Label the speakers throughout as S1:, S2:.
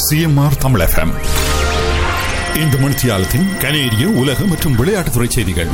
S1: CMR Tamil FM இந்த மணித்தியாலத்தின் கனேடிய உலக மற்றும் விளையாட்டுத்துறை செய்திகள்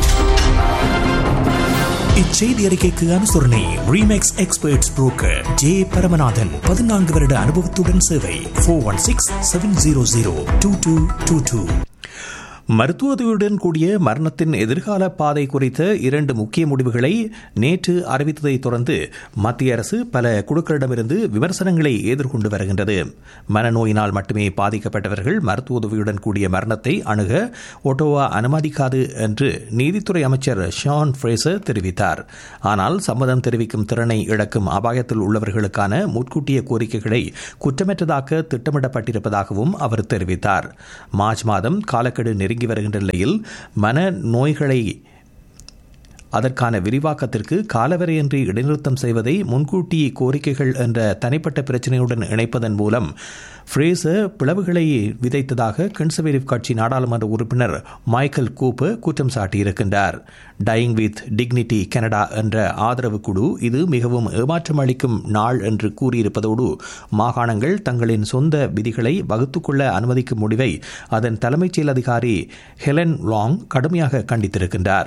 S2: இச்செய்தி அறிக்கைக்கு அனுசரணை Remax experts broker J Paramanathan பதினான்கு வருட அனுபவத்துடன் சேவை four one six seven zero zero two two two two மருத்துவ உதவியுடன் கூடிய மரணத்தின் எதிர்கால பாதை குறித்த இரண்டு முக்கிய முடிவுகளை நேற்று அறிவித்ததை தொடர்ந்து மத்திய அரசு பல குழுக்களிடமிருந்து விமர்சனங்களை எதிர்கொண்டு வருகின்றது மனநோயினால் மட்டுமே பாதிக்கப்பட்டவர்கள் மருத்துவ உதவியுடன் கூடிய மரணத்தை அணுக ஒட்டோவா அனுமதிக்காது என்று நீதித்துறை அமைச்சர் ஷான் ஃப்ரேசர் தெரிவித்தார் ஆனால் சம்மதம் தெரிவிக்கும் திறனை இழக்கும் அபாயத்தில் உள்ளவர்களுக்கான முன்கூட்டிய கோரிக்கைகளை குற்றமற்றதாக்க திட்டமிடப்பட்டிருப்பதாகவும் அவர் தெரிவித்தார் மார்ச் மாதம் காலக்கெடு நெருங்கி வருகின்ற நிலையில் மன நோய்களை அதற்கான விரிவாக்கத்திற்கு காலவரையின்றி இடைநிறுத்தம் செய்வதை முன்கூட்டி கோரிக்கைகள் என்ற தனிப்பட்ட பிரச்சினையுடன் இணைப்பதன் மூலம் ஃப்ரேசர் பிளவுகளை விதைத்ததாக கன்சர்வேட்டிவ் கட்சி நாடாளுமன்ற உறுப்பினர் மைக்கேல் கூப்பர் குற்றம் சாட்டியிருக்கின்றார் டையிங் வித் டிக்னிட்டி கனடா என்ற ஆதரவு குழு இது மிகவும் ஏமாற்றம் அளிக்கும் நாள் என்று கூறியிருப்பதோடு மாகாணங்கள் தங்களின் சொந்த விதிகளை வகுத்துக்கொள்ள அனுமதிக்கும் முடிவை அதன் தலைமைச் செயல் அதிகாரி ஹெலன் லாங் கடுமையாக கண்டித்திருக்கின்றார்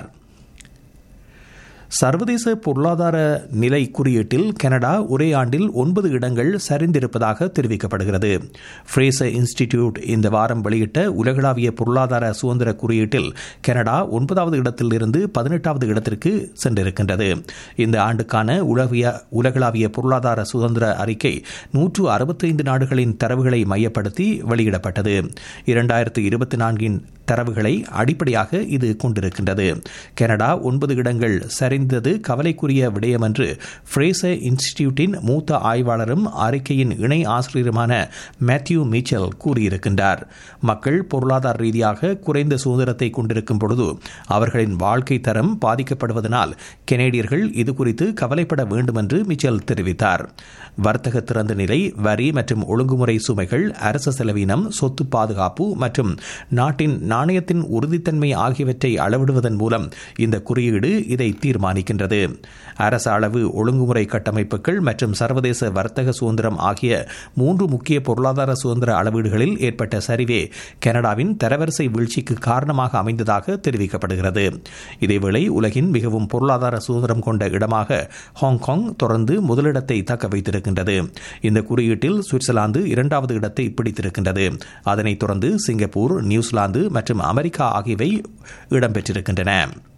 S2: சர்வதேச பொருளாதார நிலை குறியீட்டில் கனடா ஒரே ஆண்டில் ஒன்பது இடங்கள் சரிந்திருப்பதாக தெரிவிக்கப்படுகிறது ஃப்ரேசர் இன்ஸ்டிடியூட் இந்த வாரம் வெளியிட்ட உலகளாவிய பொருளாதார சுதந்திர குறியீட்டில் கனடா ஒன்பதாவது இடத்தில் இருந்து பதினெட்டாவது இடத்திற்கு சென்றிருக்கின்றது இந்த ஆண்டுக்கான உலகிய உலகளாவிய பொருளாதார சுதந்திர அறிக்கை நூற்று அறுபத்தைந்து நாடுகளின் தரவுகளை மையப்படுத்தி வெளியிடப்பட்டது இரண்டாயிரத்து இருபத்தி நான்கின் தரவுகளை அடிப்படையாக இது கொண்டிருக்கின்றது கனடா ஒன்பது இடங்கள் சரிந்தது கவலைக்குரிய விடயம் என்று ஃப்ரேசர் இன்ஸ்டிடியூட்டின் மூத்த ஆய்வாளரும் அறிக்கையின் இணை ஆசிரியருமான மேத்யூ மீச்சல் கூறியிருக்கின்றார் மக்கள் பொருளாதார ரீதியாக குறைந்த சுதந்திரத்தை கொண்டிருக்கும் பொழுது அவர்களின் வாழ்க்கை தரம் பாதிக்கப்படுவதனால் கெனேடியர்கள் இதுகுறித்து கவலைப்பட வேண்டும் என்று மிச்சல் தெரிவித்தார் வர்த்தக திறந்த நிலை வரி மற்றும் ஒழுங்குமுறை சுமைகள் அரச செலவினம் சொத்து பாதுகாப்பு மற்றும் நாட்டின் நாணயத்தின் உறுதித்தன்மை ஆகியவற்றை அளவிடுவதன் மூலம் இந்த குறியீடு இதை தீர்மானிக்கின்றது அரச அளவு ஒழுங்குமுறை கட்டமைப்புகள் மற்றும் சர்வதேச வர்த்தக சுதந்திரம் ஆகிய மூன்று முக்கிய பொருளாதார சுதந்திர அளவீடுகளில் ஏற்பட்ட சரிவே கனடாவின் தரவரிசை வீழ்ச்சிக்கு காரணமாக அமைந்ததாக தெரிவிக்கப்படுகிறது இதேவேளை உலகின் மிகவும் பொருளாதார சுதந்திரம் கொண்ட இடமாக ஹாங்காங் தொடர்ந்து முதலிடத்தை தக்க வைத்திருக்கின்றது இந்த குறியீட்டில் சுவிட்சர்லாந்து இரண்டாவது இடத்தை பிடித்திருக்கின்றது அதனைத் தொடர்ந்து சிங்கப்பூர் நியூசிலாந்து மற்றும் அமெரிக்கா ஆகியவை இடம்பெற்றிருக்கின்றன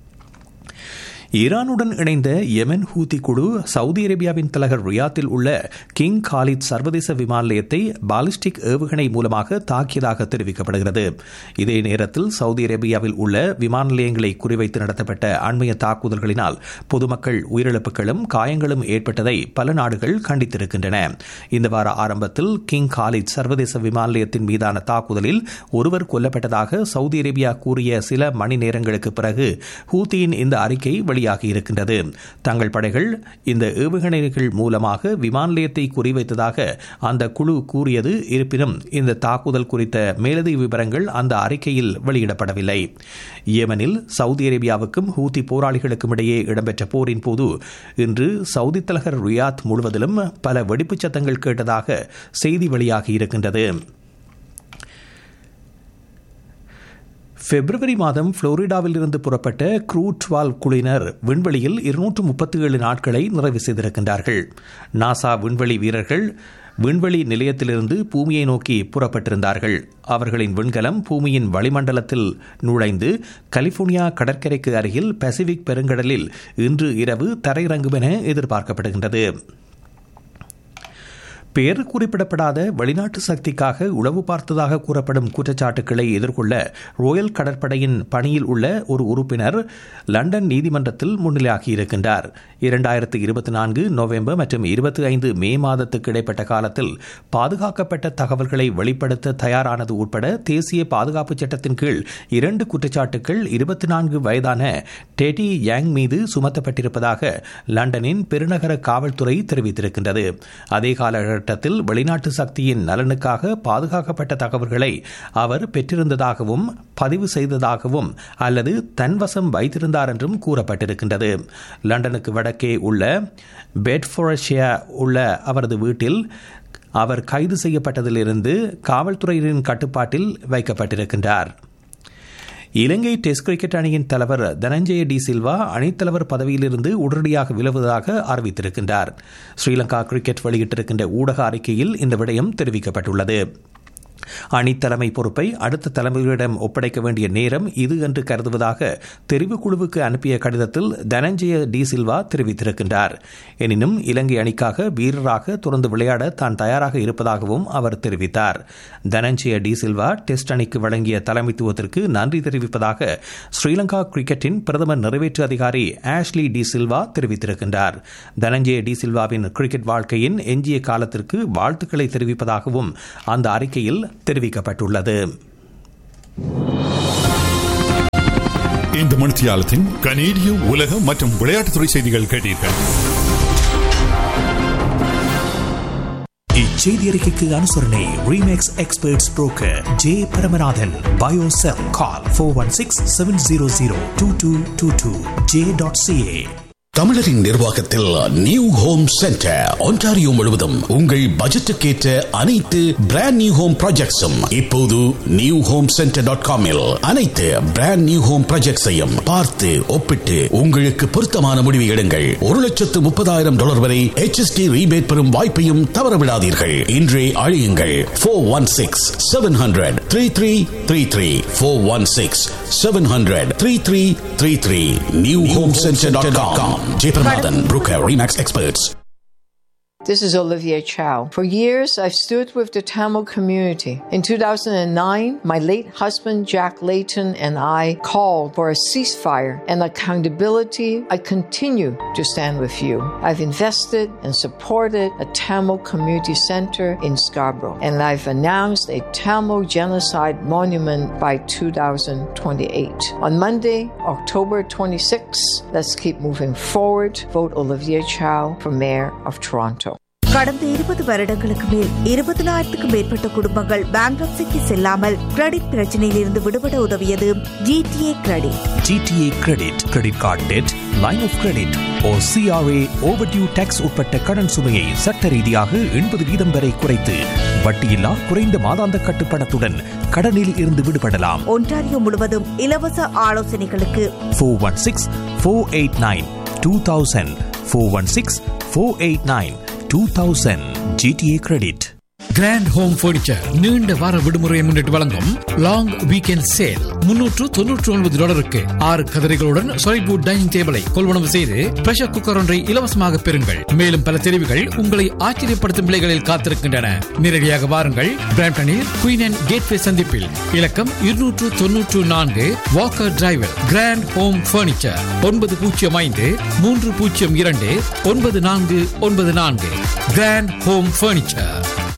S2: ஈரானுடன் இணைந்த யெமன் ஹூதி குழு சவுதி அரேபியாவின் தலைநகர் ரியாத்தில் உள்ள கிங் காலித் சர்வதேச விமான நிலையத்தை பாலிஸ்டிக் ஏவுகணை மூலமாக தாக்கியதாக தெரிவிக்கப்படுகிறது இதே நேரத்தில் சவுதி அரேபியாவில் உள்ள விமான நிலையங்களை குறிவைத்து நடத்தப்பட்ட அண்மைய தாக்குதல்களினால் பொதுமக்கள் உயிரிழப்புகளும் காயங்களும் ஏற்பட்டதை பல நாடுகள் கண்டித்திருக்கின்றன இந்த வார ஆரம்பத்தில் கிங் காலித் சர்வதேச விமான நிலையத்தின் மீதான தாக்குதலில் ஒருவர் கொல்லப்பட்டதாக சவுதி அரேபியா கூறிய சில மணி நேரங்களுக்கு பிறகு ஹூத்தியின் இந்த அறிக்கை வெளியாகி இருக்கின்றது தங்கள் படைகள் இந்த ஏவுகணைகள் மூலமாக விமான நிலையத்தை குறிவைத்ததாக அந்த குழு கூறியது இருப்பினும் இந்த தாக்குதல் குறித்த மேலதிக விவரங்கள் அந்த அறிக்கையில் வெளியிடப்படவில்லை ஏமனில் சவுதி அரேபியாவுக்கும் ஹூத்தி போராளிகளுக்கும் இடையே இடம்பெற்ற போரின் போது இன்று சவுதி தலைநகர் ரியாத் முழுவதிலும் பல வெடிப்புச் சத்தங்கள் கேட்டதாக செய்தி வெளியாகி இருக்கின்றது பிப்ரவரி மாதம் புளோரிடாவில் இருந்து புறப்பட்ட க்ரூ டுவால் குழுவினர் விண்வெளியில் இருநூற்று முப்பத்தி ஏழு நாட்களை நிறைவு செய்திருக்கின்றார்கள் நாசா விண்வெளி வீரர்கள் விண்வெளி நிலையத்திலிருந்து பூமியை நோக்கி புறப்பட்டிருந்தார்கள் அவர்களின் விண்கலம் பூமியின் வளிமண்டலத்தில் நுழைந்து கலிபோர்னியா கடற்கரைக்கு அருகில் பசிபிக் பெருங்கடலில் இன்று இரவு தரையிறங்கும் என எதிர்பார்க்கப்படுகின்றது பெயர் குறிப்பிடப்படாத வெளிநாட்டு சக்திக்காக உளவு பார்த்ததாக கூறப்படும் குற்றச்சாட்டுக்களை எதிர்கொள்ள ரோயல் கடற்படையின் பணியில் உள்ள ஒரு உறுப்பினர் லண்டன் நீதிமன்றத்தில் முன்னிலையாகியிருக்கின்றார் இரண்டாயிரத்து இருபத்தி நான்கு நவம்பர் மற்றும் இருபத்தி ஐந்து மே மாதத்துக்கு இடைப்பட்ட காலத்தில் பாதுகாக்கப்பட்ட தகவல்களை வெளிப்படுத்த தயாரானது உட்பட தேசிய பாதுகாப்பு சட்டத்தின் கீழ் இரண்டு குற்றச்சாட்டுகள் இருபத்தி நான்கு வயதான டெடி யாங் மீது சுமத்தப்பட்டிருப்பதாக லண்டனின் பெருநகர காவல்துறை தெரிவித்திருக்கின்றது அதே காலகட்டத்தில் வெளிநாட்டு சக்தியின் நலனுக்காக பாதுகாக்கப்பட்ட தகவல்களை அவர் பெற்றிருந்ததாகவும் பதிவு செய்ததாகவும் அல்லது தன்வசம் வைத்திருந்தார் என்றும் கூறப்பட்டிருக்கின்றது லண்டனுக்கு வடக்கே உள்ள பெட்ஃபோரஷியா உள்ள அவரது வீட்டில் அவர் கைது செய்யப்பட்டதிலிருந்து காவல்துறையினரின் கட்டுப்பாட்டில் வைக்கப்பட்டிருக்கின்றார் இலங்கை டெஸ்ட் கிரிக்கெட் அணியின் தலைவர் தனஞ்சய டி சில்வா அணித்தலைவர் பதவியிலிருந்து உடனடியாக விலகுவதாக அறிவித்திருக்கின்றார் ஸ்ரீலங்கா கிரிக்கெட் வெளியிட்டிருக்கின்ற ஊடக அறிக்கையில் இந்த விடயம் தெரிவிக்கப்பட்டுள்ளது அணித்தலைமை பொறுப்பை அடுத்த தலைமையிடம் ஒப்படைக்க வேண்டிய நேரம் இது என்று கருதுவதாக தெரிவுக்குழுவுக்கு அனுப்பிய கடிதத்தில் தனஞ்சய டி சில்வா தெரிவித்திருக்கின்றார் எனினும் இலங்கை அணிக்காக வீரராக தொடர்ந்து விளையாட தான் தயாராக இருப்பதாகவும் அவர் தெரிவித்தார் தனஞ்சய டி சில்வா டெஸ்ட் அணிக்கு வழங்கிய தலைமைத்துவத்திற்கு நன்றி தெரிவிப்பதாக ஸ்ரீலங்கா கிரிக்கெட்டின் பிரதமர் நிறைவேற்று அதிகாரி ஆஷ்லி டி சில்வா தெரிவித்திருக்கின்றார் தனஞ்சய டி சில்வாவின் கிரிக்கெட் வாழ்க்கையின் எஞ்சிய காலத்திற்கு வாழ்த்துக்களை தெரிவிப்பதாகவும் அந்த அறிக்கையில் தெரிவிக்கப்பட்டுள்ளது
S1: இந்த மணித்தியாலத்தின் கனேடிய உலக மற்றும் விளையாட்டுத்துறை செய்திகள் கேட்டீர்கள்
S2: இச்செய்தி அறிக்கைக்கு அனுசரணை Remax experts broker J Paramanathan biocell call four one six seven zero zero two two two two J dot C A
S3: தமிழரின் நிர்வாகத்தில் நியூ ஹோம் சென்டர் ஒன்டாரியோ முழுவதும் உங்கள் பட்ஜெட்டுக்கேற்ற அனைத்து பிராண்ட் நியூ ஹோம் ப்ராஜெக்ட்ஸும் இப்போது நியூ ஹோம் சென்டர் டாட் காமில் அனைத்து பிராண்ட் நியூ ஹோம் ப்ராஜெக்ட்ஸையும் பார்த்து ஒப்பிட்டு உங்களுக்கு பொருத்தமான முடிவு எடுங்கள் ஒரு லட்சத்து முப்பதாயிரம் டாலர் வரை HST ரீபேட் பெறும் வாய்ப்பையும் தவறவிடாதீர்கள் இன்றே அழியுங்கள் four one six seven hundred three three three three four one six seven hundred three three three three new home centre dot com Jay Pranathan, Brooker Remax Experts.
S4: This is Olivia Chow. For years, I've stood with the Tamil community. In 2009, my late husband Jack Layton and I called for a ceasefire and accountability. I continue to stand with you. I've invested and supported a Tamil community center in Scarborough, and I've announced a Tamil genocide monument by 2028. On Monday, October 26, let's keep moving forward. Vote Olivia Chow for Mayor of Toronto.
S5: கடந்த இருபது வருடங்களுக்கு மேல் இருபதனாயிரத்துக்கும் மேற்பட்ட குடும்பங்கள் பேங்க்ரப்சிக்கு செல்லாமல் credit பிரச்சனையிலிருந்து விடுபட உதவியது GTA credit
S2: GTA credit credit card debt line of credit or CRA overdue taxes உட்பட்ட கடன் சுமையை சட்ட ரீதியாக எண்பது வீதம் வரை குறைத்து வட்டியில்லா குறைந்த மாதாந்த கட்டுப்பணத்துடன் கடனில் இருந்து விடுபடலாம்
S5: ஒன்டாரியோ முழுவதும் இலவச ஆலோசனைகளுக்கு
S2: four one six four eight nine two thousand four one six four eight nine two thousand GTA credit
S6: grand home furniture நீண்ட வார விடுமுறையை முன்னிட்டு வழங்கும் லாங் வீக்கெண்ட் சேல் முன்னூற்று தொன்னூற்று ஒன்பது டாலருக்கு ஆறு கதிரைகளுடன் சாலிட்வுட் டைனிங் டேபிளை கொள்வனவு செய்து பிரஷர் குக்கர் ஒன்றை இலவசமாக பெறுங்கள் மேலும் பல தெரிவுகள் உங்களை ஆச்சரியப்படுத்தும் விலைகளில் காத்திருக்கின்றன நேரடியாக வாருங்கள் பிராம்டனில் குயின் அண்ட் கேட்வே சந்திப்பில் இலக்கம் இருநூற்று தொன்னூற்று நான்கு Walker driver grand home furniture ஒன்பது பூஜ்ஜியம் ஐந்து மூன்று பூஜ்ஜியம் இரண்டு ஒன்பது நான்கு ஒன்பது நான்கு கிராண்ட் ஹோம் பர்னிச்சர்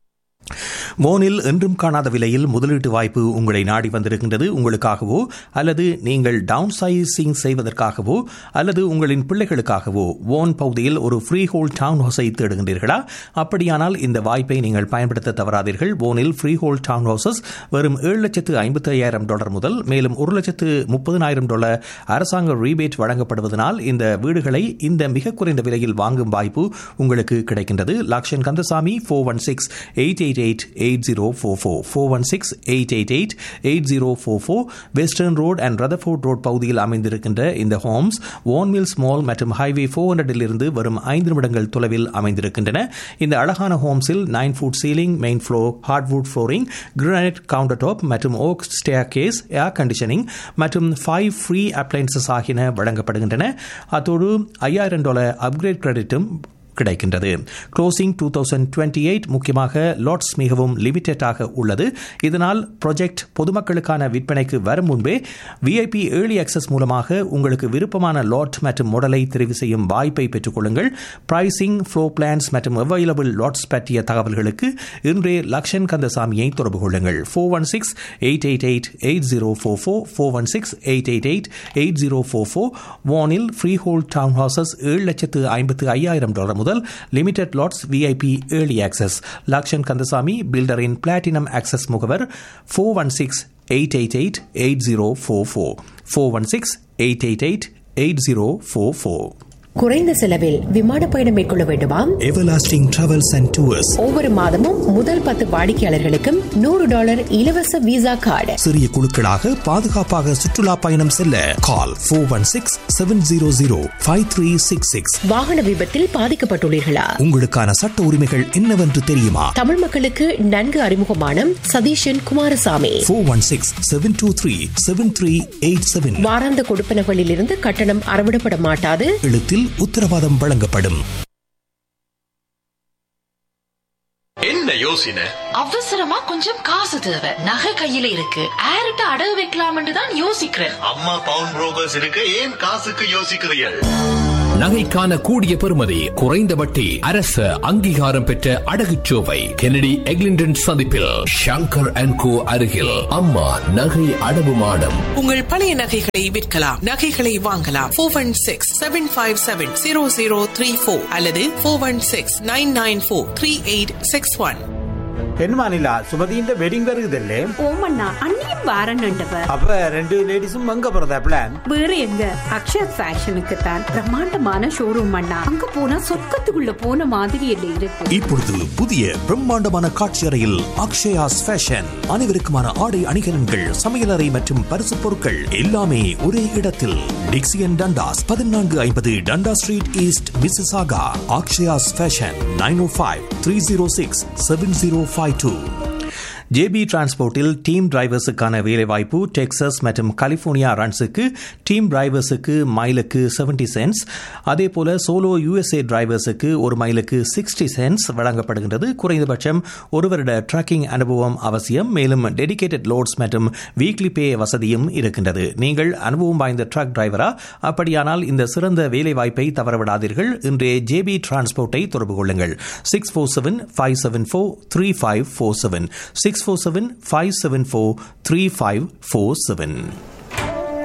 S2: மோனில் என்றும் காணாத விலையில் முதலீட்டு வாய்ப்பு உங்களை நாடி வந்திருக்கின்றது உங்களுக்காகவோ அல்லது நீங்கள் டவுன் சைசிங் செய்வதற்காகவோ அல்லது உங்களின் பிள்ளைகளுக்காகவோ ஓன் பகுதியில் ஒரு ஃப்ரீ ஹோல் டவுன் ஹவுஸை தேடுகின்றீர்களா அப்படியானால் இந்த வாய்ப்பை நீங்கள் பயன்படுத்த தவறாதீர்கள் ஓனில் ஃப்ரீ ஹோல் டவுன் ஹவுசஸ் வெறும் ஏழு லட்சத்து ஐம்பத்தி ஐயாயிரம் டாலர் முதல் மேலும் ஒரு லட்சத்து முப்பதினாயிரம் டாலர் அரசாங்க ரீபேட் வழங்கப்படுவதனால் இந்த வீடுகளை இந்த மிக குறைந்த விலையில் வாங்கும் வாய்ப்பு உங்களுக்கு கிடைக்கின்றது Lakshan Kandasamy four one six eight eight eight eight zero four four four one six eight eight eight eight zero four four Western road and Rutherford road பகுதியில் அமைந்திருக்கின்ற இந்த ஹோம்ஸ் ஓன்மில்ஸ் மால் மற்றும் ஹைவே ஃபோர் ஹண்ட்ரடில் இருந்து வரும் ஐந்து நிமிடங்கள் தொலைவில் அமைந்திருக்கின்றன இந்த அழகான ஹோம்ஸில் nine foot ceiling main floor hardwood flooring granite countertop மற்றும் oak staircase air conditioning மற்றும் ஃபைவ் ஃப்ரீ அப்ளைன்சஸ் ஆகியன வழங்கப்படுகின்றன அத்தோடு ஐயாயிரம் டாலர் அப்கிரேட் கிரெடிட்டும் கிடைக்கின்றது closing two thousand twenty eight முக்கியமாக லாட்ஸ் மிகவும் லிமிட்டடாக உள்ளது இதனால் ப்ராஜெக்ட் பொதுமக்களுக்கான விற்பனைக்கு வரும் முன்பே விஐபி ஏர்லி அக்சஸ் மூலமாக உங்களுக்கு விருப்பமான லாட் மற்றும் மாடலை தெரிவு செய்யும் வாய்ப்பை பெற்றுக்கொள்ளுங்கள் பிரைசிங் ஃப்ளோ பிளான்ஸ் மற்றும் அவைலபிள் லாட்ஸ் பற்றிய தகவல்களுக்கு இன்றே லக்ஷன் கந்தசாமியை தொடர்பு கொள்ளுங்கள் four one six eight eight eight eight zero four four four one six eight eight eight eight zero four four வானில் ஃப்ரீ ஹோல்ட் டவுன் ஹவுசஸ் ஏழு லட்சத்து ஐம்பத்து ஐயாயிரம் டாலர் முதல் limited lots VIP early access Lakshan Kandasamy பில்டரின் பிளாட்டினம் ஆக்சஸ் முகவர் four one six eight eight eight eight zero four four four one six eight eight eight eight zero four four
S7: குறைந்த செலவில் விமான பயணம் மேற்கொள்ள வேண்டுமா
S2: எவர்லாஸ்டிங் டிராவல்ஸ் அண்ட் டூர்ஸ்
S7: ஒவ்வொரு மாதமும் முதல் பத்து வாடிக்கையாளர்களுக்கும் நூறு டாலர் இலவச விசா கார்டு
S2: சிறிய குழுக்களாக பாதுகாப்பாக சுற்றுலா பயணம் செல்ல call four one six seven zero zero five three six six
S7: வாகன விபத்தில் பாதிக்கப்பட்டுள்ளீர்களா
S2: உங்களுக்கான சட்ட உரிமைகள் என்னவென்று தெரியுமா
S7: தமிழ் மக்களுக்கு நன்கு அறிமுகமான Satheesan Kumarasamy
S2: four one six seven two three seven three eight seven
S7: வாராந்த கொடுப்பனகளில் இருந்து கட்டணம் அறவிடப்பட மாட்டாது
S2: எழுத்தில் உத்தரவாதம் வழங்கப்படும்
S8: என்ன யோசனை
S9: அவசரமா கொஞ்சம் காசு தேவை நகை கையில இருக்கு ஆரிட்ட அடகு வைக்கலாம்னு தான் யோசிக்கிறேன்
S8: அம்மா பவுன் புரோக்கர்ஸ் இருக்க ஏன் காசுக்கு யோசிக்கிறீர்கள்
S10: நகைக்கான கூடிய பெறுமதி குறைந்த வட்டி அரச அங்கீகாரம் பெற்ற அடகுச்சோவை கெனடி எக்லிண்டன் சந்திப்பில் ஷங்கர் அண்ட் கோ அருகில் அம்மா நகை அடவு மாடம்
S11: உங்கள் பழைய நகைகளை விற்கலாம் நகைகளை வாங்கலாம் four one six seven five seven zero zero three four அல்லது four one six nine nine four three eight six one
S12: പെൺമാനില്ല സുമതിന്റെ വെഡിങ് വരുതല്ലേ
S13: ഓമണ്ണ അണ്ണിയും വാറണ്ണുണ്ടവ
S12: അപ്പൊ രണ്ട് ലേഡീസും എങ്ക പറഞ്ഞ പ്ലാൻ
S13: வேற எங்க அக்ஷர் ஃபேஷனுக்கு தான் பிரம்மாண்டமான ஷோரூம் அண்ணா அங்க போனா சொர்க்கத்துக்குள்ள போன மாதிரி இல்ல இருக்கு
S2: இப்பொழுது புதிய பிரம்மாண்டமான காட்சி அறையில் அக்ஷயாஸ் ஃபேஷன் அனைவருக்குமான ஆடை அணிகலன்கள் சமையலறை மற்றும் பரிசு பொருட்கள் எல்லாமே ஒரே இடத்தில் டிக்சியன் டண்டாஸ் பதினான்கு ஐம்பது Dundas street east Mississauga Akshayas fashion nine o five three zero six seven zero five two JP டிரான்ஸ்போர்ட்டில் டீம் டிரைவர்ஸுக்கான வேலைவாய்ப்பு டெக்சஸ் மற்றும் கலிபோர்னியா ரன்ஸுக்கு டீம் டிரைவர்ஸுக்கு மைலுக்கு செவன்டி சென்ட்ஸ் அதே போல சோலோ யுஎஸ்ஏ டிரைவர்ஸுக்கு ஒரு மைலுக்கு சிக்ஸ்டி சென்ட்ஸ் வழங்கப்படுகின்றது குறைந்தபட்சம் ஒரு வருட ட்ரக்கிங் அனுபவம் அவசியம் மேலும் டெடிகேட்டட் லோட்ஸ் மற்றும் வீக்லி பே வசதியும் இருக்கின்றது நீங்கள் அனுபவம் வாய்ந்த ட்ரக் டிரைவரா அப்படியானால் இந்த சிறந்த வேலை வாய்ப்பை தவறவிடாதீர்கள் இன்றைய ஜேபி டிரான்ஸ்போர்ட்டை தொடர்பு கொள்ளுங்கள் six four seven five seven four three five four seven six four seven five seven four three five four seven